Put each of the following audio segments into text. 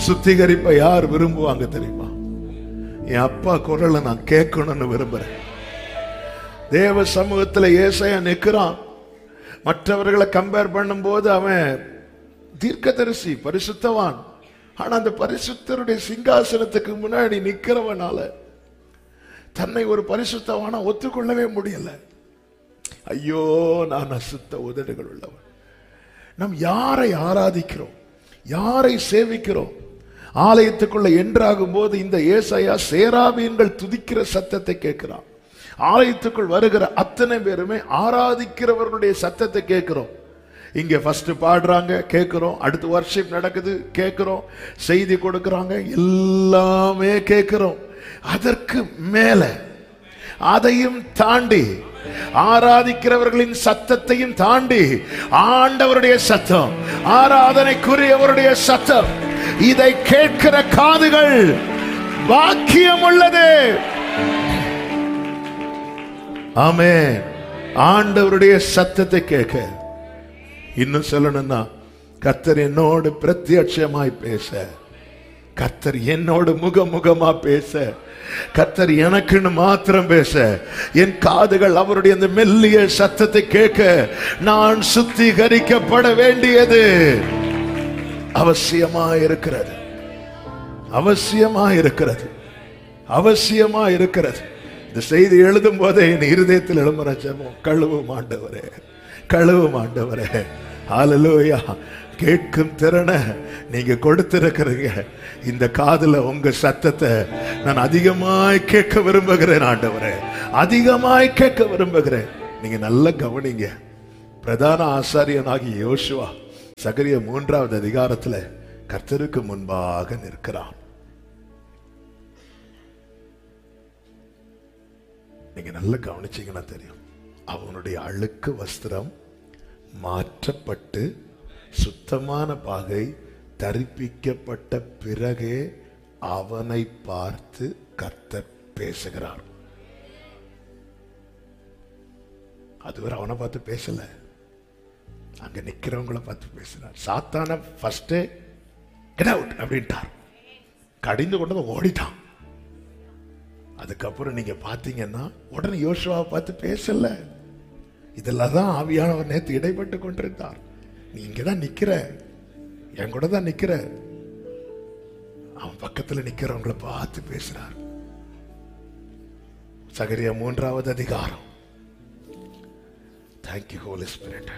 சுத்திகரிப்பை யார் விரும்புவாங்க தெரியுமா என் அப்பா குரலை நான் கேட்கணும்னு விரும்புறேன் தேவ சமூகத்துல ஏசையா நிக்கிறான் மற்றவர்களை கம்பேர் பண்ணும்போது அவன் தீர்க்கதரிசி பரிசுத்தவான் ஆனா அந்த பரிசுத்தருடைய சிங்காசனத்துக்கு முன்னாடி நிக்கிறவனால தன்னை ஒரு பரிசுத்தவானா ஒத்துக்கொள்ளவே முடியல ஐயோ நான் அசுத்த உதடுகள் உள்ளவன் நாம் யாரை ஆராதிக்கிறோம் யாரை சேவிக்கிறோம் ஆலயத்துக்குள்ள என்றாகும் போது இந்த ஏசாயா சேராபீன்கள் துதிக்கிற சத்தத்தை கேட்கிறான் ஆலயத்துக்குள் வருகிற அத்தனை பேருமே ஆராதிக்கிறவர்களுடைய சத்தத்தை கேட்கிறோம் இங்க ஃபர்ஸ்ட் பாடுறாங்க கேட்கிறோம் அடுத்து வர்ஷிப் நடக்குது கேட்கிறோம் செய்தி கொடுக்கறாங்க எல்லாமே கேட்கிறோம் அதற்கு மேல அதையும் தாண்டி ஆராதிக்கிறவர்களின் சத்தத்தையும் தாண்டி ஆண்டவருடைய சத்தம் ஆராதனைக்குரியவருடைய சத்தம் இதை கேட்கிற காதுகள் பாக்கியம் உள்ளது ஆமே ஆண்டவருடைய சத்தத்தை கேட்க இன்னும் சொல்லணும்னா கர்த்தர் என்னோடு பிரத்யட்சமாய் பேச கர்த்தர் என்னோடு முகமுகமா பேச கர்த்தர் எனக்குன்னு மாத்திரம் பேச என் காதுகள் அவருடைய அந்த மெல்லிய சத்தத்தை கேட்க நான் சுத்திகரிக்கப்பட வேண்டியது அவசியமா இருக்கிறது அவசியமா இருக்கிறது அவசியமா இருக்கிறது இந்த செய்தி எழுதும் போதே என் இருதயத்தில் எழும்புற ஜெபம் கழுவும் ஆண்டவரே கழுவும் ஆண்டவரே ஹalleluya கேட்கும் திறனை நீங்க கொடுத்திருக்கிறீங்க இந்த காதுல உங்க சத்தத்தை நான் அதிகமாய் கேட்க விரும்புகிறேன் ஆண்டவரே அதிகமாய் கேட்க விரும்புகிறேன் நீங்க நல்லா கவனிங்க பிரதான ஆசாரியனாகிய யோசுவா சகரிய மூன்றாவது அதிகாரத்துல கர்த்தருக்கு முன்பாக நிற்கிறான் நீங்க நல்லா கவனிச்சீங்கன்னா தெரியும் அவனுடைய அழுக்கு வஸ்திரம் மாற்றப்பட்டு சுத்தமான பாகை தரிப்பிக்கப்பட்ட பிறகே அவனை பார்த்து கர்த்தர் பேசுகிறார் அதுவரை அவனை பார்த்து பேசல அங்க நிக்கிறவங்கள பார்த்து பேசினார் சாத்தான ஃபர்ஸ்ட் கெட் அவுட் அப்படின்ட்டார் கடிந்து கொண்டு வந்து ஓடிட்டான் அதுக்கப்புறம் நீங்க பாத்தீங்கன்னா உடனே யோசுவாவை பார்த்து பேசல இதெல்லாம் தான் ஆவியானவர் நேத்து இடைப்பட்டு கொண்டிருந்தார் நீ இங்க தான் நிக்கிற என் கூட தான் நிக்கிற அவன் பக்கத்துல நிக்கிறவங்கள பார்த்து பேசுறார் சகரியா மூன்றாவது அதிகாரம் தேங்க்யூ ஹோலி ஸ்பிரிட்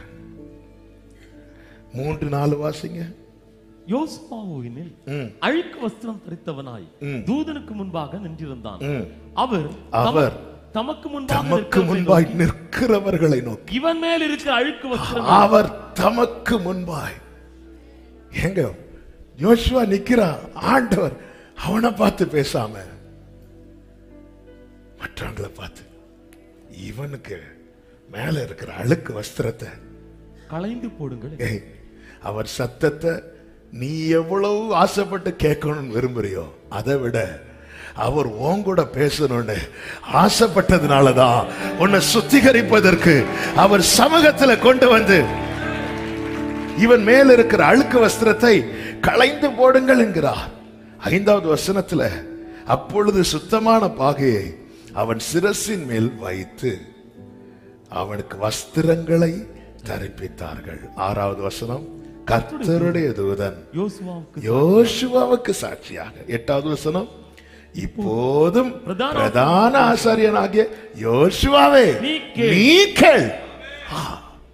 மூன்று நாலு வாசிங்க யோசுவாவினில் ம். அழுக்கு வஸ்திரம் தரித்தவனாய் ம். தூதனுக்கு முன்பாக நின்றிருந்தான் ம். அவர் அவர் தம- தமக்கு முன்பாக தமக்கு நிற்கிறவரை முன்பாய் நோக்கி, நிற்கிறவர்களை நோக்கி இவன் மேல் இருக்கிற அழுக்கு வஸ்திரம் அவர் தமக்கு முன்பாய் எங்க யோசுவா நிக்கிறான் ஆண்டவர் அவனை பார்த்து பேசாம மற்றவங்களை பார்த்து இவனுக்கு மேல இருக்கிற அழுக்கு வஸ்திரத்தை களைந்து போடுங்கள் ஏய், அவர் சத்தத்தை நீ எவ்வளவு ஆசைப்பட்டு கேட்கணும்னு விரும்புறியோ அதை விட அவர் உன் கூட பேசணும்னு ஆசைப்பட்டதுனாலதான் உன்னை சுத்திகரிப்பதற்கு அவர் சமூகத்துல கொண்டு வந்து இவன் மேல் இருக்கிற அழுக்கு வஸ்திரத்தை களைந்து போடுங்கள் என்கிறார் ஐந்தாவது வசனத்துல அப்பொழுது சுத்தமான பாகையை அவன் சிரசின் மேல் வைத்து அவனுக்கு வஸ்திரங்களை தரிப்பித்தார்கள் ஆறாவது வசனம் கர்த்தருடைய தூதன் யோசுவாவுக்கு யோசுவாவுக்கு சாட்சியாக எட்டாவது வசனம் இப்போதும் பிரதான பிரதான ஆசாரியனாகிய யோசுவாவே நீ கேள். நீ கேள் ஆ.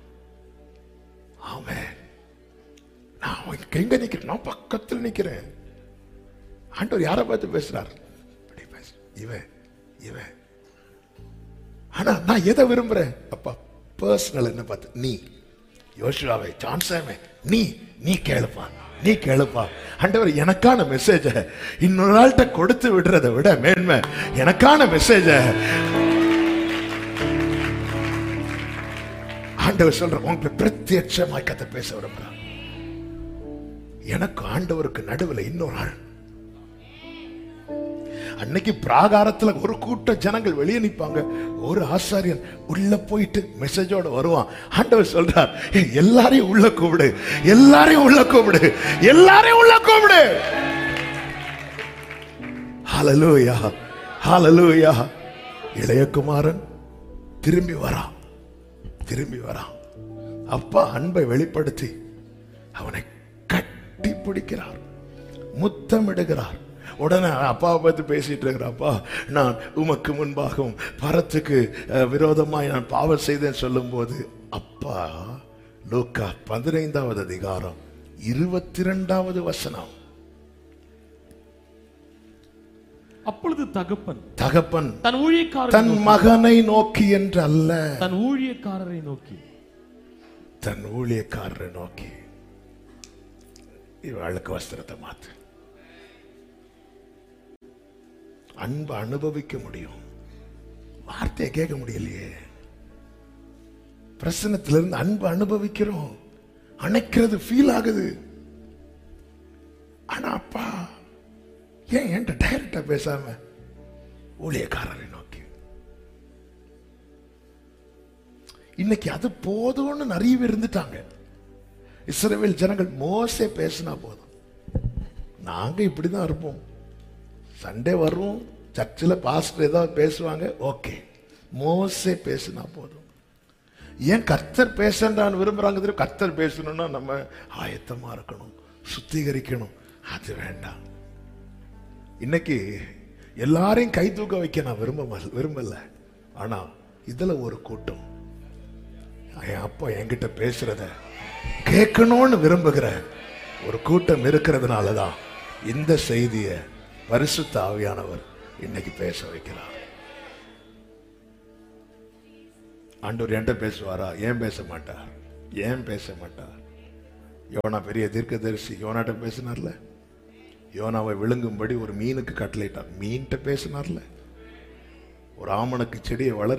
ஆமென். நான் உனக்கு எங்க நிக்கிறேன் நான் பக்கத்தில் நிக்கிறேன் ஆண்டவர் யாரை பார்த்து பேசுறார் இப்படி பேசு. இவன் இவன் ஆனா நான் எதை விரும்புறேன் அப்பா பர்சனல் என்ன பார்த்து நீ யோசுவாவே ஜான்சாமே நீ நீ கேளுப்பா நீ கேளுப்பா ஆண்டவர் எனக்கான மெசேஜ இன்னொரு ஆள்கிட்ட கொடுத்து விடுறதை விட மேன்மை எனக்கான மெசேஜ ஆண்டவர் சொல்ற உங்களை பிரத்யட்சமாய் கதை பேச விரும்புறான் எனக்கு ஆண்டவருக்கு நடுவுல இன்னொரு ஆள் அன்னைக்கு பிராகாரத்துல ஒரு கூட்ட ஜனங்கள் வெளியே நிப்பாங்க ஒரு ஆசாரியன் உள்ள போயிட்டு மெசேஜோட வருவான் ஆண்டவர் சொல்றார் "ஏய், எல்லாரையும் உள்ள கூப்பிடு எல்லாரையும் உள்ள கூப்பிடு எல்லாரையும் உள்ள கூப்பிடு ஹalleluya ஹalleluya இளையகுமாரன் திரும்பி வரான் திரும்பி வரான் அப்பா அன்பை வெளிப்படுத்தி அவனை கட்டி பிடிக்கிறார் முத்தமிடுகிறார் உடனே அப்பாவை பத்தி பேசிட்டு இருக்கிற அப்பா நான் உமக்கு முன்பாகவும் பரத்துக்கு அஹ், விரோதமாய் நான் பாவம் செய்தேன் சொல்லும்போது அப்பா லூக்கா பதினைந்தாவது அதிகாரம் இருபத்தி ரெண்டாவது வசனம் அப்பொழுது தகப்பன் தகப்பன் தன் ஊழியக்காரரை தன் மகனை நோக்கி என்று அல்ல தன் ஊழியக்காரரை நோக்கி தன் ஊழியக்காரரை நோக்கி இவளுக்கு வஸ்திரத்தை மாத்து அன்பு அனுபவிக்க முடியும் வார்த்தையை கேட்க முடியலையே பிரசனத்திலிருந்து அன்பு அனுபவிக்கிறோம் அணைக்கிறது ஃபீல் ஆகுது ஆனா அப்பா ஏன் என்கிட்ட டைரக்டா பேசாம ஊழியக்காரரை நோக்கி இன்னைக்கு அது போதும்னு நிறைய பேர் இருந்துட்டாங்க இஸ்ரவேல் ஜனங்கள் மோசே பேசினா போதும் நாங்க இப்படிதான் இருப்போம் சண்டே வரும் சர்ச்சில் பாஸ்டர் ஏதாவது பேசுவாங்க ஓகே மோசே பேசினா போதும் ஏன் கர்த்தர் பேசன்றான்னு விரும்புறாங்க தெரியும் கர்த்தர் பேசணும்னா நம்ம ஆயத்தமா இருக்கணும் சுத்திகரிக்கணும் அது வேண்டாம் இன்னைக்கு எல்லாரையும் கை தூக்க வைக்க நான் விரும்ப விரும்பல ஆனா இதுல ஒரு கூட்டம் என் அப்பா என்கிட்ட பேசுறத கேட்கணும்னு விரும்புகிற ஒரு கூட்டம் இருக்கிறதுனால தான் இந்த செய்தியை பரிசுத்த ஆவியானவர் இன்னைக்கு பேச வைக்கிறார் ஆண்டவர் என்கிட்ட பேசுவாரா ஏன் பேச மாட்டார் ஏன் பேச மாட்டார் யோனா பெரிய தீர்க்கதரிசி யோனாட்ட பேசினார்ல யோனாவை விழுங்கும்படி ஒரு மீனுக்கு கட்டளையிட்டார் மீன்கிட்ட பேசினார்ல ஒரு ஆமணக்கு செடியை வளர